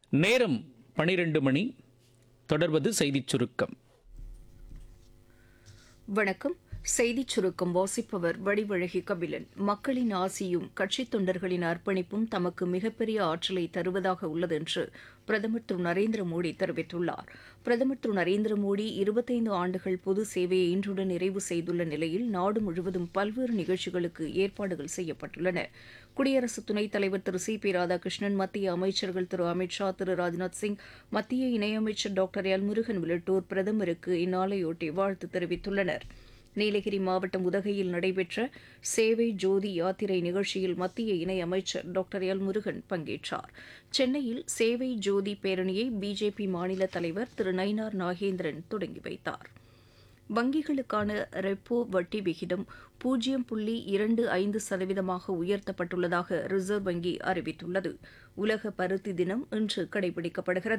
நேரம் பனிரெண்டு மணி தொடர்வது செய்திச் சுருக்கம் வணக்கம் செய்திச் சுருக்கம் வாசிப்பவர் வடிவழகி கபிலன் மக்களின் ஆசியும் கட்சித் தொண்டர்களின் அர்ப்பணிப்பும் தமக்கு மிகப்பெரிய ஆற்றலை தருவதாக உள்ளது என்று பிரதமர் திரு நரேந்திர மோடி தெரிவித்துள்ளார் பிரதமர் திரு நரேந்திர மோடி இருபத்தைந்து ஆண்டுகள் பொது சேவையை இன்றுடன் நிறைவு செய்துள்ள நிலையில் நாடு முழுவதும் பல்வேறு நிகழ்ச்சிகளுக்கு ஏற்பாடுகள் செய்யப்பட்டுள்ளன குடியரசு துணைத் தலைவர் திரு சி பி ராதாகிருஷ்ணன் மத்திய அமைச்சர்கள் திரு அமித் ஷா திரு ராஜ்நாத் சிங் மத்திய இணையமைச்சர் டாக்டர் எல் முருகன் உள்ளிட்டோர் பிரதமருக்கு இந்நாளையொட்டி வாழ்த்து தெரிவித்துள்ளனர் நீலகிரி மாவட்டம் உதகையில் நடைபெற்ற சேவை ஜோதி யாத்திரை நிகழ்ச்சியில் மத்திய இணையமைச்சர் டாக்டர் எல் முருகன் பங்கேற்றார் சென்னையில் சேவை ஜோதி பேரணியை பிஜேபி மாநில தலைவர் திரு நயினார் நாகேந்திரன் தொடங்கி வைத்தார் வங்கிகளுக்கான ரெப்போ வட்டி விகிதம் பூஜ்ஜியம் புள்ளி இரண்டு ஐந்து சதவீதமாக உயர்த்தப்பட்டுள்ளதாக ரிசர்வ் வங்கி அறிவித்துள்ளது உலக பருத்தி தினம் இன்று கடைபிடிக்கப்படுகிறது